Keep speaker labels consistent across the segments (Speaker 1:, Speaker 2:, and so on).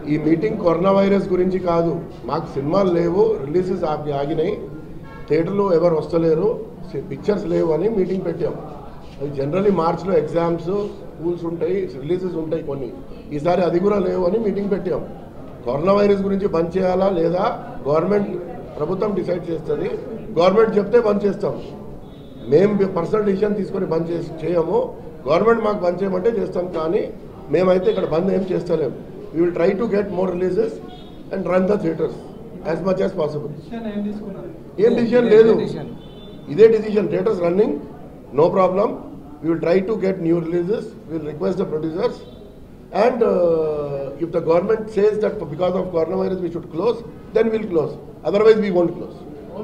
Speaker 1: ఈ meeting corona virus గురించి కాదు మాకు సినిమాలు లేవు రిలీజెస్ ఆగి ఆగినాయి థియేటర్లు ఎవరు వస్తలేరు పిక్చర్స్ లేవు అని మీటింగ్ పెట్టాం అది జనరల్లీ మార్చ్లో ఎగ్జామ్స్ స్కూల్స్ ఉంటాయి రిలీజెస్ ఉంటాయి కొన్ని ఈసారి అది కూడా లేవు అని మీటింగ్ పెట్టాం కరోనా వైరస్ గురించి బంద్ చేయాలా లేదా గవర్నమెంట్ ప్రభుత్వం డిసైడ్ చేస్తుంది గవర్నమెంట్ చెప్తే బంద్ చేస్తాం మేము పర్సనల్ డిసిషన్ తీసుకొని బంద్ చేసి చేయము గవర్నమెంట్ మాకు బంద్ చేయమంటే చేస్తాం కానీ మేమైతే ఇక్కడ బంద్ ఏం చేస్తలేము we will try to get more releases and run the theatres as much as possible ఏం డిసిషన్ లేదు ఇదే decision theatres running no problem we will try to get new releases will request the producers and if the government says that because of corona virus we should close then will close otherwise we won't close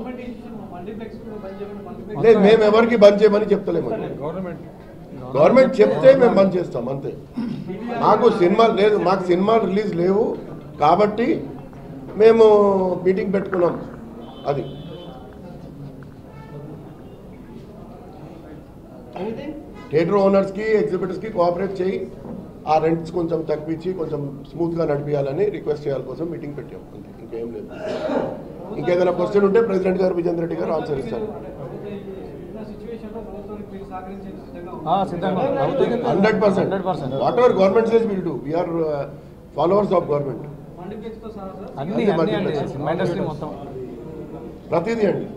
Speaker 1: లేదు మేము ఎవరికి బంద్ చేయమని చెప్తలేము
Speaker 2: government
Speaker 1: government చెప్తే మేము బంద్ చేస్తాం అంతే మాకు cinema లేదు మాకు సినిమా రిలీజ్ లేవు కాబట్టి మేము మీటింగ్ పెట్టుకున్నాం అది థియేటర్ ఓనర్స్కి ఎగ్జిబిటర్స్కి కోఆపరేట్ చేయి ఆ రెంట్స్ కొంచెం తగ్గించి కొంచెం స్మూత్గా నడిపించాలని రిక్వెస్ట్ చేయాలి కోసం మీటింగ్ పెట్టాం అంతే ఇంకేం లేదు ఇంకేదైనా క్వశ్చన్ ఉంటే ప్రెసిడెంట్ గారు విజేంద్ర రెడ్డి గారు ఆన్సర్ ఇస్తారు
Speaker 2: ఆ, సిద్ధంగా ఉంది. ప్రభుత్వం
Speaker 1: hundred percent
Speaker 2: 100%.
Speaker 1: Whatever government says will do we are followers of government
Speaker 2: అన్ని
Speaker 1: అన్ని
Speaker 2: అన్ని అండి
Speaker 1: multiplex.
Speaker 2: సినిమా ఇండస్ట్రీ మొత్తం
Speaker 1: ప్రతిదీ అండి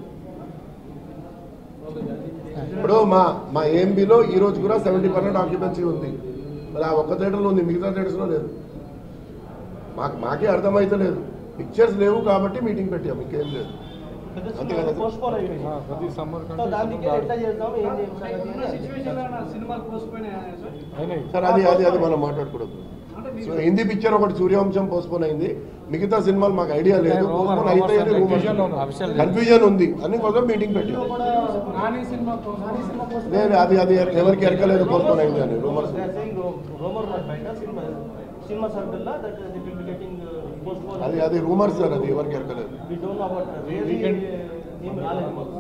Speaker 1: ఇప్పుడు మా మా ఏఎంబీలో ఈ రోజు కూడా సెవెంటీ పర్సెంట్ ఆక్యుపెన్సీ ఉంది మరి ఆ ఒక్క థియేటర్లో ఉంది మిగతా థియేటర్స్లో లేదు మాకు మాకే అర్థమైతే లేదు పిక్చర్స్ లేవు కాబట్టి మీటింగ్ పెట్టాము ఇంకేం లేదు అంతే కదా సార్?
Speaker 2: ఆ, ప్రతి సమ్మర్
Speaker 3: సో దానికి ఎట్లా చేద్దాం ఏం చేస్తాం
Speaker 2: అయినాయి
Speaker 1: సార్ అది అది అది మనం మాట్లాడకూడదు సో హిందీ పిక్చర్ ఒకటి సూర్యవంశం పోస్ట్పోన్ అయింది మిగతా సినిమాలు మాకు ఐడియా లేదు
Speaker 2: Rumor,
Speaker 1: పోస్ట్పోన్ అయితే
Speaker 2: rumors అంటే confusion లో ఉంది.
Speaker 1: రూమర్
Speaker 2: Official
Speaker 1: కన్ఫ్యూజన్ ఉంది అని కోసం మీటింగ్ పెట్టాం నేను అది అది ఎవరికి ఎరకలేదు పోస్ట్పోన్ అయింది అని రూమర్స్
Speaker 3: రోమర్ బయట సినిమా సినిమా circle that the will be getting post
Speaker 1: అది అది రూమర్స్ సార్ అది ఎవరికి ఎరకలేదు
Speaker 3: we don't know about really ఏం రాలేదు మాకు.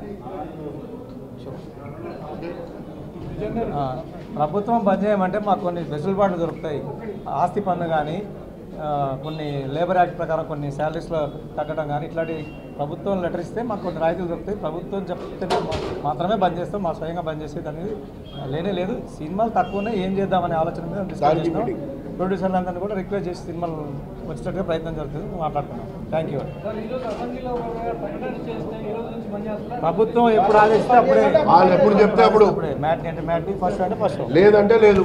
Speaker 2: ఆ, ప్రభుత్వం బంద్ చేయమంటే మాకు కొన్ని వెసులుబాట్లు దొరుకుతాయి ఆస్తి పన్ను కానీ కొన్ని లేబర్ యాక్ట్ ప్రకారం కొన్ని శాలరీస్లో తగ్గడం కానీ ఇట్లాంటి ప్రభుత్వం లెటర్ ఇస్తే మాకు కొన్ని రాయితీలు దొరుకుతాయి ప్రభుత్వం చెప్తే మాత్రమే బంద్ చేస్తాం మా స్వయంగా బంద్ చేసేది అనేది లేనే లేదు సినిమాలు తక్కువనే ఏం చేద్దామనే ఆలోచన మీద డిస్కస్
Speaker 1: దానికి
Speaker 2: చేసినాం
Speaker 1: meeting.
Speaker 2: ప్రొడ్యూసర్లందరినీ కూడా రిక్వెస్ట్ చేసి సినిమాలు వచ్చేటట్టుగా ప్రయత్నం జరుగుతుంది మాట్లాడుతున్నాం థ్యాంక్ యూ ప్రభుత్వం ఎప్పుడు ఆదేశిస్తే అప్పుడే
Speaker 1: వాళ్ళు ఎప్పుడు చెప్తే అప్పుడు.
Speaker 2: అప్పుడే మ్యాట్ అంటే మ్యాట్ ఫస్ట్ అంటే ఫస్ట్
Speaker 1: లేదంటే లేదు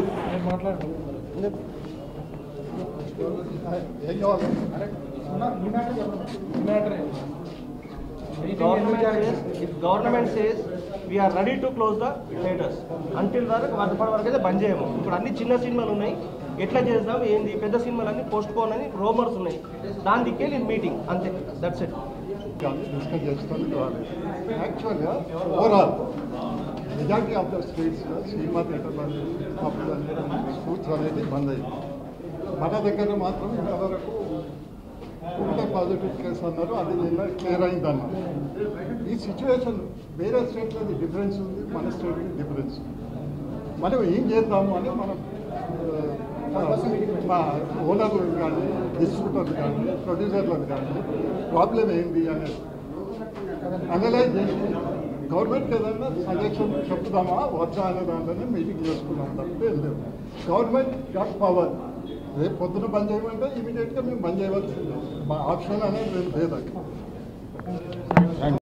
Speaker 3: Government says, if government says we are ready to close the theaters until వరకు వర్ధపడ వరకు అయితే బంద్ చేయము ఇప్పుడు అన్ని చిన్న సినిమాలు ఉన్నాయి ఎట్లా చేద్దాం ఏంది పెద్ద సినిమాలు అన్ని పోస్ట్ పోన్ అని రోమర్స్ ఉన్నాయి దాని దిక్కే నేను మీటింగ్ అంతే దట్స్ ఇట్
Speaker 4: కానీ డిస్కస్ చేసుకొని రావాలి యాక్చువల్గా ఓవరాల్ మెజారిటీ ఆఫ్ ద స్టేట్స్లో సినిమా థియేటర్ బంద్ పబ్బులు అనేది స్కూల్స్ అనేది బంద్ అయింది మన దగ్గర మాత్రం ఇంతవరకు ఉంటే పాజిటివ్ కేసు అన్నారు అది నిన్న క్లియర్ అయింది అన్నారు ఈ సిచ్యువేషన్ వేరే స్టేట్లో డిఫరెన్స్ ఉంది మన స్టేట్కి డిఫరెన్స్ ఉంది మనం ఏం చేద్దాము అని మనం ఆ, మా ఓనర్లు కానీ డిస్ట్రిబ్యూటర్లు కానీ ప్రొడ్యూసర్లు కానీ ప్రాబ్లం ఏంది అనేది అనలైజ్ చేసి గవర్నమెంట్కి ఏదైనా సజెషన్ చెప్దామా వచ్చా అనే దాంట్లోనే మీటింగ్ చేసుకున్నాం తప్పితే ఏం లేదు గవర్నమెంట్ గట్ పవర్ రేపు పొద్దున బంద్ చేయమంటే ఇమీడియట్గా మేము బంద్ చేయవలసిందే మా ఆప్షన్ అనేది లేదు అక్కడ